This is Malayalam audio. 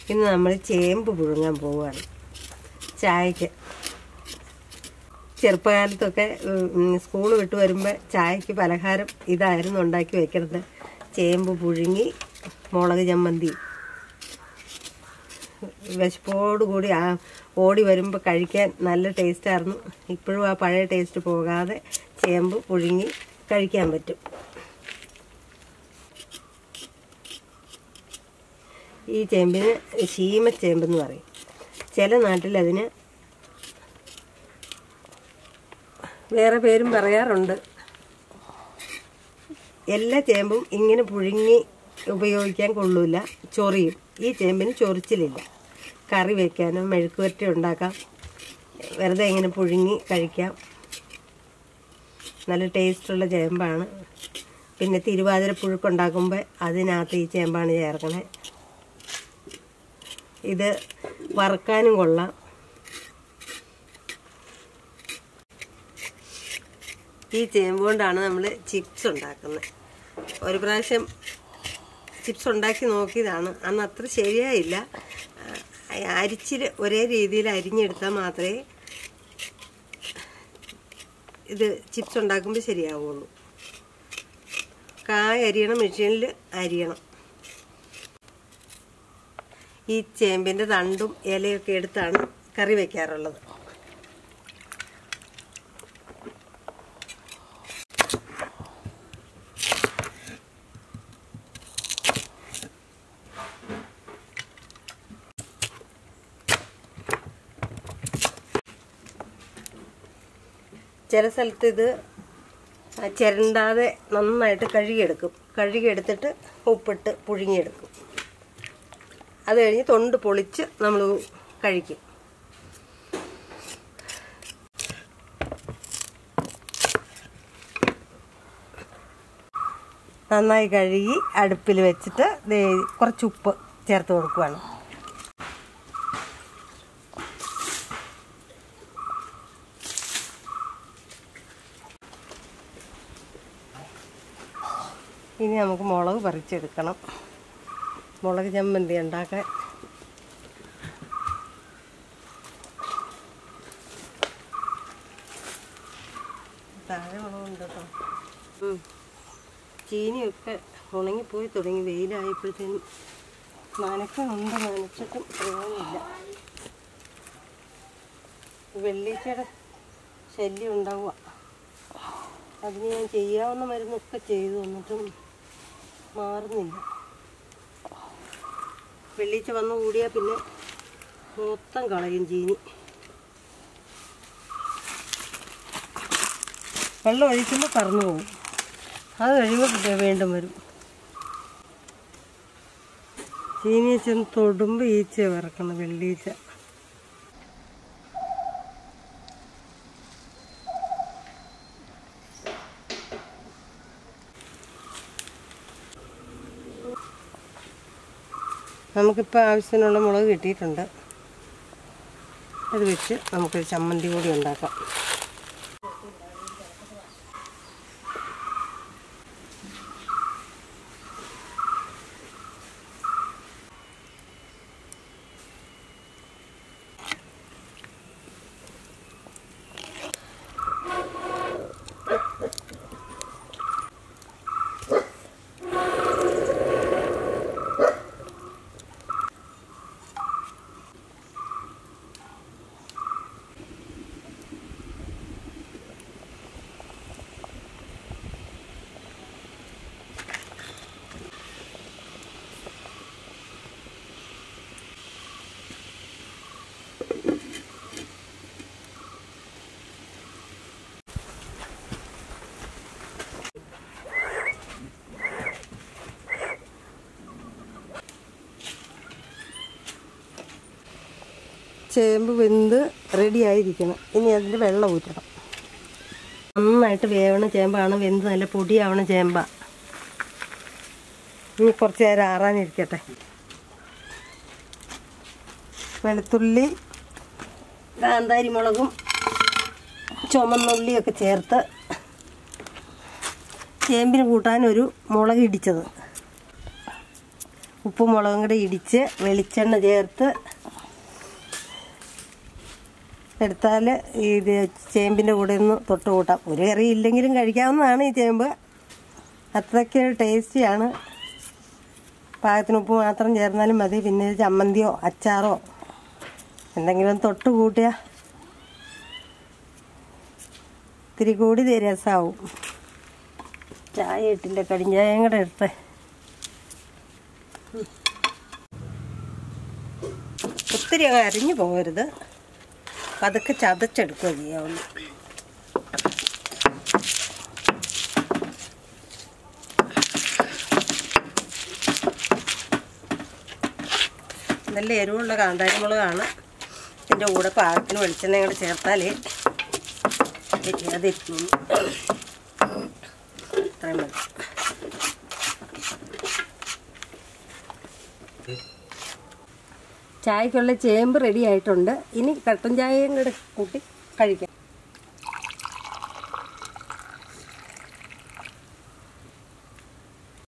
ഇന്ന് നമ്മൾ ചേമ്പ് പുഴുങ്ങാൻ പോവുകയാണ് ചായക്ക് ചെറുപ്പകാലത്തൊക്കെ സ്കൂൾ വിട്ട് വരുമ്പോൾ ചായക്ക് പലഹാരം ഇതായിരുന്നു ഉണ്ടാക്കി വെക്കുന്നത് ചേമ്പ് പുഴുങ്ങി മുളക് ചമ്മന്തി വിശപ്പോടുകൂടി ആ ഓടി വരുമ്പോൾ കഴിക്കാൻ നല്ല ടേസ്റ്റായിരുന്നു ഇപ്പോഴും ആ പഴയ ടേസ്റ്റ് പോകാതെ ചേമ്പ് പുഴുങ്ങി കഴിക്കാൻ പറ്റും ഈ ചേമ്പിന് ശീമച്ചേമ്പെന്ന് പറയും ചില നാട്ടിൽ അതിന് വേറെ പേരും പറയാറുണ്ട് എല്ലാ ചേമ്പും ഇങ്ങനെ പുഴുങ്ങി ഉപയോഗിക്കാൻ കൊള്ളൂല ചൊറിയും ഈ ചേമ്പിന് ചൊറിച്ചിലില്ല കറി വയ്ക്കാനോ മെഴുക്കുവരട്ടി ഉണ്ടാക്കാം വെറുതെ ഇങ്ങനെ പുഴുങ്ങി കഴിക്കാം നല്ല ടേസ്റ്റുള്ള ചേമ്പാണ് പിന്നെ തിരുവാതിര പുഴുക്കുണ്ടാക്കുമ്പോൾ അതിനകത്ത് ഈ ചേമ്പാണ് ചേർക്കണേ ഇത് വറുക്കാനും കൊള്ളാം ഈ ചേമ്പ് കൊണ്ടാണ് നമ്മൾ ചിപ്സ് ഉണ്ടാക്കുന്നത് ഒരു പ്രാവശ്യം ചിപ്സ് ഉണ്ടാക്കി നോക്കിയതാണ് അന്ന് അത്ര ശരിയായില്ല അരിച്ചിൽ ഒരേ രീതിയിൽ അരിഞ്ഞെടുത്താൽ മാത്രമേ ഇത് ചിപ്സ് ഉണ്ടാക്കുമ്പോൾ ശരിയാവുള്ളൂ കായ അരിയണം മെഷീനിൽ അരിയണം ഈ ചേമ്പിൻ്റെ തണ്ടും ഇലയൊക്കെ എടുത്താണ് കറി വയ്ക്കാറുള്ളത് ചില സ്ഥലത്ത് ഇത് ചിരണ്ടാതെ നന്നായിട്ട് കഴുകിയെടുക്കും കഴുകിയെടുത്തിട്ട് ഉപ്പിട്ട് പുഴുങ്ങിയെടുക്കും അത് കഴിഞ്ഞ് തൊണ്ട് പൊളിച്ച് നമ്മൾ കഴിക്കും നന്നായി കഴുകി അടുപ്പിൽ വെച്ചിട്ട് ദേ കുറച്ച് ഉപ്പ് ചേർത്ത് കൊടുക്കുകയാണ് ഇനി നമുക്ക് മുളക് പറിച്ചെടുക്കണം മുളക് ചമ്മന്തി ഉണ്ടാക്കാൻ താഴെ മുളകുണ്ട് കേട്ടോ ഉം. ചീനിയൊക്കെ ഉണങ്ങിപ്പോയി തുടങ്ങി വെയിലായപ്പോഴത്തേനും നനക്കുന്നുണ്ട് നനച്ചിട്ടും പ്രയോജനമില്ല വെള്ളീച്ചയുടെ ശല്യം ഉണ്ടാവുക അതിന് ഞാൻ ചെയ്യാവുന്ന മരുന്നൊക്കെ ചെയ്തു എന്നിട്ടും മാറുന്നില്ല വെള്ളീച്ച വന്നു കൂടിയാൽ പിന്നെ മൊത്തം കളയും ചീനി വെള്ളം ഒഴിക്കുമ്പോൾ പറന്നു പോകും അത് കഴിയുമ്പോൾ പിന്നെ വീണ്ടും വരും ചീനിയെ ചെന്ന് തൊടുമ്പോൾ ഈച്ച വറക്കണം വെള്ളീച്ച നമുക്കിപ്പോൾ ആവശ്യത്തിനുള്ള മുളക് കിട്ടിയിട്ടുണ്ട് അത് വെച്ച് നമുക്കൊരു ചമ്മന്തി കൂടി ഉണ്ടാക്കാം ചേമ്പ് വെന്ത് റെഡി ആയിരിക്കണം ഇനി അതിൻ്റെ വെള്ളം ഊറ്റണം നന്നായിട്ട് വേവണ ചേമ്പാണ് വെന്ത് നല്ല പൊടിയാവണ ചേമ്പാ ഇനി കുറച്ച് നേരം ആറാനിരിക്കട്ടെ വെളുത്തുള്ളി കാന്താരി മുളകും ചുമന്നുള്ളിയൊക്കെ ചേർത്ത് ചേമ്പിന് കൂട്ടാൻ ഒരു മുളക് ഇടിച്ചത് ഉപ്പും മുളകും കൂടി ഇടിച്ച് വെളിച്ചെണ്ണ ചേർത്ത് എടുത്താൽ ഇത് ചേമ്പിൻ്റെ കൂടെ ഒന്ന് തൊട്ട് കൂട്ടാം ഒരു കറി ഇല്ലെങ്കിലും കഴിക്കാവുന്നതാണ് ഈ ചേമ്പ് അത്രയ്ക്ക് ടേസ്റ്റിയാണ് പാകത്തിന് ഉപ്പ് മാത്രം ചേർന്നാലും മതി പിന്നെ ചമ്മന്തിയോ അച്ചാറോ എന്തെങ്കിലും തൊട്ട് കൂട്ടിയാൽ ഇത്തിരി കൂടി രസമാവും ചായ ഇട്ടില്ല കടിഞ്ചായം കൂടെ എടുത്തേ ഒത്തിരി അങ്ങ് അരിഞ്ഞു പോകരുത് പതുക്കെ ചതച്ചെടുക്കുക ചെയ്യാവുള്ളൂ നല്ല എരിവുള്ള കാന്താരിമുളകാണ് ഇതിൻ്റെ കൂടെ പാകത്തിന് വെളിച്ചെണ്ണ കൂടെ ചേർത്താലേ എരിയാതിരിക്കുള്ളൂ ഇത്രയും മതി ചായക്കുള്ള ചേമ്പ് റെഡി ആയിട്ടുണ്ട് ഇനി കട്ടൻ ചായയും കൂടെ കൂട്ടി കഴിക്കാം